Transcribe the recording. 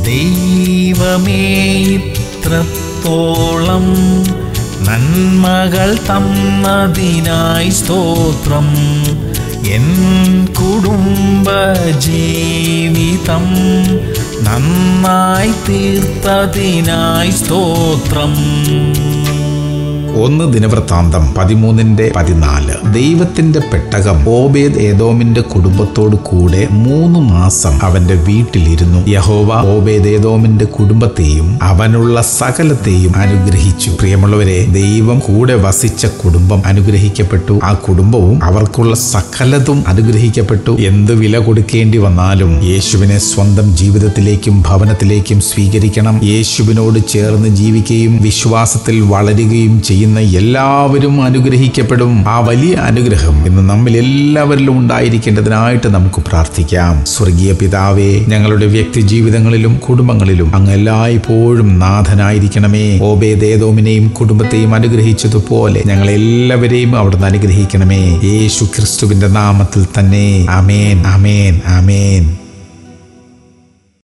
ദൈവമേ ഇത്രത്തോളം നന്മകൾ തന്നതിനായി സ്തോത്രം എൻ കുടുംബ ജീവിതം നന്നായി തീർത്തതിനായി സ്തോത്രം ഒന്ന് ദിനവൃത്താന്തം പതിമൂന്നിന്റെ പതിനാല് ദൈവത്തിന്റെ പെട്ടകം ഓബേദ് ഏതോമിന്റെ കുടുംബത്തോട് കൂടെ മൂന്ന് മാസം അവന്റെ വീട്ടിലിരുന്നു യഹോവ ഓബേദ് ഏതോമിന്റെ കുടുംബത്തെയും അവനുള്ള സകലത്തെയും അനുഗ്രഹിച്ചു പ്രിയമുള്ളവരെ ദൈവം കൂടെ വസിച്ച കുടുംബം അനുഗ്രഹിക്കപ്പെട്ടു ആ കുടുംബവും അവർക്കുള്ള സകലതും അനുഗ്രഹിക്കപ്പെട്ടു എന്ത് വില കൊടുക്കേണ്ടി വന്നാലും യേശുവിനെ സ്വന്തം ജീവിതത്തിലേക്കും ഭവനത്തിലേക്കും സ്വീകരിക്കണം യേശുവിനോട് ചേർന്ന് ജീവിക്കുകയും വിശ്വാസത്തിൽ വളരുകയും ചെയ്യുന്ന എല്ലാവരും അനുഗ്രഹിക്കപ്പെടും ആ വലിയ അനുഗ്രഹം ഇന്ന് നമ്മിൽ എല്ലാവരിലും ഉണ്ടായിരിക്കേണ്ടതിനായിട്ട് നമുക്ക് പ്രാർത്ഥിക്കാം സ്വർഗീയ പിതാവേ ഞങ്ങളുടെ വ്യക്തി ജീവിതങ്ങളിലും കുടുംബങ്ങളിലും അങ്ങ് എല്ലായ്പ്പോഴും നാഥനായിരിക്കണമേ ഓബേദേതോമിനെയും കുടുംബത്തെയും അനുഗ്രഹിച്ചതുപോലെ ഞങ്ങളെല്ലാവരെയും അവിടുന്ന് അനുഗ്രഹിക്കണമേ യേശു ക്രിസ്തുവിന്റെ നാമത്തിൽ തന്നെ അമേൻ അമേൻ അമേൻ